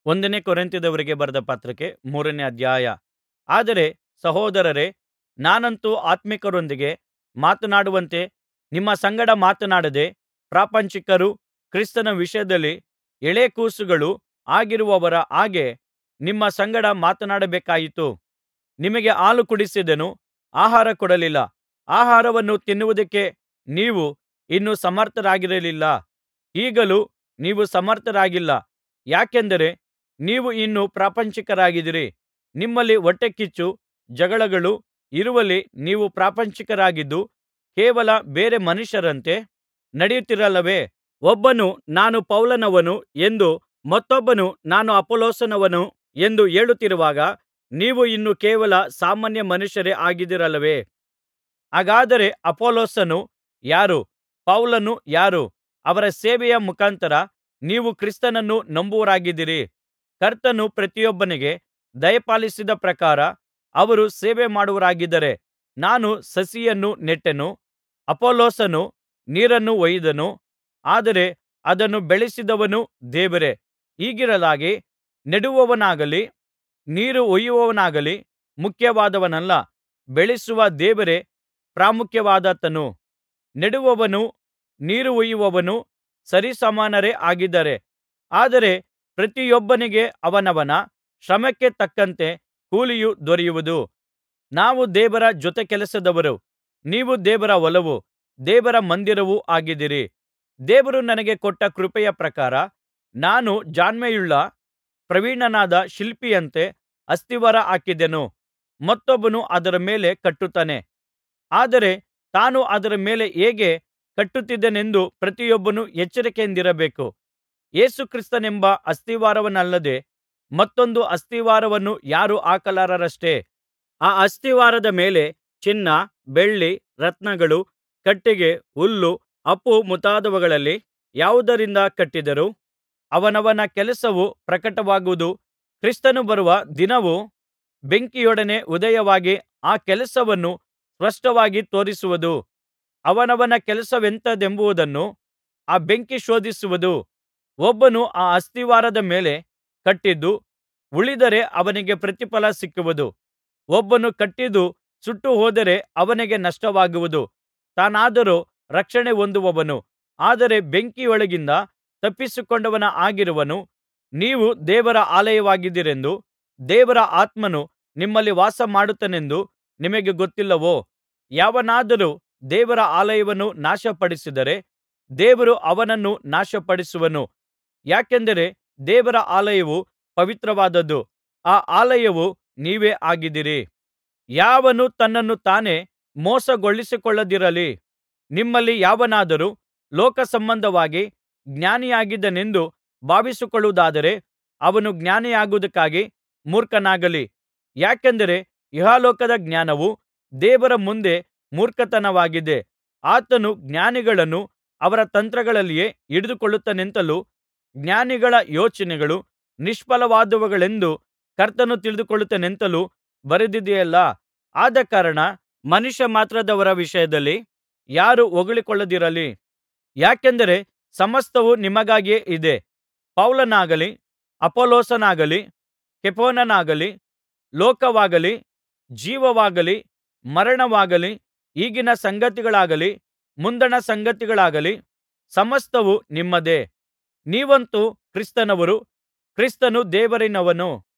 ಒಂದನೇ ಕೊರಿಂಥದವರಿಗೆ ಬರೆದ ಪತ್ರಕ್ಕೆ ಮೂರನೇ ಅಧ್ಯಾಯ ಆದರೆ ಸಹೋದರರೇ ನಾನಂತೂ ಆತ್ಮಿಕರೊಂದಿಗೆ ಮಾತನಾಡುವಂತೆ ನಿಮ್ಮ ಸಂಗಡ ಮಾತನಾಡದೆ ಪ್ರಾಪಂಚಿಕರೂ ಕ್ರಿಸ್ತನ ವಿಷಯದಲ್ಲಿ ಎಳೆಗೂಸುಗಳೂ ಆಗಿರುವವರ ಹಾಗೆ ನಿಮ್ಮ ಸಂಗಡ ಮಾತನಾಡಬೇಕಾಯಿತು ನಿಮಗೆ ಹಾಲು ಕುಡಿಸಿದೆನು ಆಹಾರ ಕೊಡಲಿಲ್ಲ ಆಹಾರವನ್ನು ತಿನ್ನುವುದಕ್ಕೆ ನೀವು ಇನ್ನೂ ಸಮರ್ಥರಾಗಿರಲಿಲ್ಲ ಈಗಲೂ ನೀವು ಸಮರ್ಥರಾಗಿಲ್ಲ ಯಾಕೆಂದರೆ ನೀವು ಇನ್ನೂ ಪ್ರಾಪಂಚಿಕರಾಗಿದ್ದೀರಿ ನಿಮ್ಮಲ್ಲಿ ಹೊಟ್ಟೆಕಿಚ್ಚು ಜಗಳಗಳೂ ಇರುವಲ್ಲಿ ನೀವು ಪ್ರಾಪಂಚಿಕರಾಗಿದ್ದು ಕೇವಲ ಬೇರೆ ಮನುಷ್ಯರಂತೆ ನಡೆಯುತ್ತೀರಲ್ಲವೇ ಒಬ್ಬನು ನಾನು ಪೌಲನವನು ಎಂದೂ ಮತ್ತೊಬ್ಬನು ನಾನು ಅಪೊಲ್ಲೋಸನವನು ಎಂದೂ ಹೇಳುತ್ತಿರುವಾಗ ನೀವು ಇನ್ನೂ ಕೇವಲ ಸಾಮಾನ್ಯ ಮನುಷ್ಯರೇ ಆಗಿದ್ದೀರಲ್ಲವೇ ಹಾಗಾದರೆ ಅಪೊಲ್ಲೋಸನು ಯಾರು ಪೌಲನು ಯಾರು ಅವರ ಸೇವೆಯ ಮುಖಾಂತರ ನೀವು ಕ್ರಿಸ್ತನನ್ನು ನಂಬುವವರಾಗಿದ್ದೀರಿ ಕರ್ತನು ಪ್ರತಿಯೊಬ್ಬನಿಗೆ ದಯಪಾಲಿಸಿದ ಪ್ರಕಾರ ಅವರು ಸೇವೆಮಾಡುವವರಾಗಿದ್ದಾರೆ ನಾನು ಸಸಿಯನ್ನು ನೆಟ್ಟೆನು ಅಪೊಲ್ಲೋಸನು ನೀರನ್ನು ಹೊಯ್ಯಿದನು ಆದರೆ ಅದನ್ನು ಬೆಳೆಸಿದವನು ದೇವರೇ ಹೀಗಿರಲಾಗಿ ನೆಡುವವನಾಗಲಿ ನೀರು ಹೊಯ್ಯುವವನಾಗಲಿ ಮುಖ್ಯವಾದವನಲ್ಲ ಬೆಳೆಸುವ ದೇವರೇ ಪ್ರಾಮುಖ್ಯವಾದಾತನು ನೆಡುವವನೂ ನೀರು ಹೊಯ್ಯುವವನೂ ಸರಿಸಮಾನರೇ ಆಗಿದ್ದಾರೆ ಆದರೆ ಪ್ರತಿಯೊಬ್ಬನಿಗೆ ಅವನವನ ಶ್ರಮಕ್ಕೆ ತಕ್ಕಂತೆ ಕೂಲಿಯು ದೊರೆಯುವುದು ನಾವು ದೇವರ ಜೊತೆಕೆಲಸದವರು ನೀವು ದೇವರ ಹೊಲವೂ ದೇವರ ಮಂದಿರವೂ ಆಗಿದ್ದೀರಿ ದೇವರು ನನಗೆ ಕೊಟ್ಟ ಕೃಪೆಯ ಪ್ರಕಾರ ನಾನು ಜಾಣ್ಮೆಯುಳ್ಳ ಪ್ರವೀಣನಾದ ಶಿಲ್ಪಿಯಂತೆ ಅಸ್ತಿವಾರ ಹಾಕಿದೆನು ಮತ್ತೊಬ್ಬನು ಅದರ ಮೇಲೆ ಕಟ್ಟುತ್ತಾನೆ ಆದರೆ ತಾನು ಅದರ ಮೇಲೆ ಹೇಗೆ ಕಟ್ಟುತ್ತಿದ್ದೇನೆಂದು ಪ್ರತಿಯೊಬ್ಬನು ಎಚ್ಚರಿಕೆಯಿಂದಿರಬೇಕು ಯೇಸು ಕ್ರಿಸ್ತನೆಂಬ ಅಸ್ತಿವಾರವನ್ನಲ್ಲದೆ ಮತ್ತೊಂದು ಅಸ್ತಿವಾರವನ್ನು ಯಾರೂ ಹಾಕಲಾರರಷ್ಟೆ ಆ ಅಸ್ತಿವಾರದ ಮೇಲೆ ಚಿನ್ನ ಬೆಳ್ಳಿ ರತ್ನಗಳು ಕಟ್ಟಿಗೆ ಹುಲ್ಲು ಅಪ್ಪು ಮುಂತಾದವುಗಳಲ್ಲಿ ಯಾವುದರಿಂದ ಕಟ್ಟಿದರೂ ಅವನವನ ಕೆಲಸವು ಪ್ರಕಟವಾಗುವುದು ಕ್ರಿಸ್ತನು ಬರುವ ದಿನವು ಬೆಂಕಿಯೊಡನೆ ಉದಯವಾಗಿ ಆ ಕೆಲಸವನ್ನು ಸ್ಪಷ್ಟವಾಗಿ ತೋರಿಸುವುದು ಅವನವನ ಕೆಲಸವೆಂಥದೆಂಬುದನ್ನು ಆ ಬೆಂಕಿ ಶೋಧಿಸುವುದು ಒಬ್ಬನು ಆ ಅಸ್ತಿವಾರದ ಮೇಲೆ ಕಟ್ಟಿದ್ದು ಉಳಿದರೆ ಅವನಿಗೆ ಪ್ರತಿಫಲ ಸಿಕ್ಕುವುದು ಒಬ್ಬನು ಕಟ್ಟಿದ್ದು ಸುಟ್ಟುಹೋದರೆ ಅವನಿಗೆ ನಷ್ಟವಾಗುವುದು ತಾನಾದರೋ ರಕ್ಷಣೆ ಹೊಂದುವನು ಆದರೆ ಬೆಂಕಿಯೊಳಗಿಂದ ತಪ್ಪಿಸಿಕೊಂಡವನ ಹಾಗಿರುವನು ನೀವು ದೇವರ ಆಲಯವಾಗಿದ್ದೀರೆಂದೂ ದೇವರ ಆತ್ಮನು ನಿಮ್ಮಲ್ಲಿ ವಾಸಮಾಡುತ್ತಾನೆಂದೂ ನಿಮಗೆ ಗೊತ್ತಿಲ್ಲವೋ ಯಾವನಾದರೂ ದೇವರ ಆಲಯವನ್ನು ನಾಶಪಡಿಸಿದರೆ ದೇವರು ಅವನನ್ನು ನಾಶಪಡಿಸುವನು ಯಾಕೆಂದರೆ ದೇವರ ಆಲಯವು ಪವಿತ್ರವಾದದ್ದು ಆ ಆಲಯವು ನೀವೇ ಆಗಿದ್ದೀರಿ ಯಾವನು ತನ್ನನ್ನು ತಾನೇ ಮೋಸಗೊಳಿಸಿಕೊಳ್ಳದಿರಲಿ ನಿಮ್ಮಲ್ಲಿ ಯಾವನಾದರೂ ಲೋಕಸಂಬಂಧವಾಗಿ ಜ್ಞಾನಿಯಾಗಿದ್ದೇನೆಂದು ಭಾವಿಸಿಕೊಳ್ಳುವುದಾದರೆ ಅವನು ಜ್ಞಾನಿಯಾಗುವುದಕ್ಕಾಗಿ ಮೂರ್ಖನಾಗಲಿ ಯಾಕೆಂದರೆ ಇಹಲೋಕದ ಜ್ಞಾನವು ದೇವರ ಮುಂದೆ ಮೂರ್ಖತನವಾಗಿದೆ ಆತನು ಜ್ಞಾನಿಗಳನ್ನು ಅವರ ತಂತ್ರಗಳಲ್ಲಿಯೇ ಹಿಡಿದುಕೊಳ್ಳುತ್ತಾನೆಂತಲೂ ಜ್ಞಾನಿಗಳ ಯೋಚನೆಗಳು ನಿಷ್ಫಲವಾದವುಗಳೆಂದು ಕರ್ತನು ತಿಳಿದುಕೊಳ್ಳುತ್ತಾನೆಂತಲೂ ಬರೆದಿದೆಯಲ್ಲಾ ಆದಕಾರಣ ಮನುಷ್ಯಮಾತ್ರದವರ ವಿಷಯದಲ್ಲಿ ಯಾರೂ ಹೊಗಳಿಕೊಳ್ಳದಿರಲಿ ಯಾಕೆಂದರೆ ಸಮಸ್ತವು ನಿಮಗಾಗಿಯೇ ಇದೆ ಪೌಲನಾಗಲಿ ಅಪೊಲ್ಲೋಸನಾಗಲಿ ಕೇಫನಾಗಲಿ ಲೋಕವಾಗಲಿ ಜೀವವಾಗಲಿ ಮರಣವಾಗಲಿ ಈಗಿನ ಸಂಗತಿಗಳಾಗಲಿ ಮುಂದಣ ಸಂಗತಿಗಳಾಗಲಿ ಸಮಸ್ತವೂ ನಿಮ್ಮದೇ ನೀವಂತೂ ಕ್ರಿಸ್ತನವರು ಕ್ರಿಸ್ತನು ದೇವರಿನವನು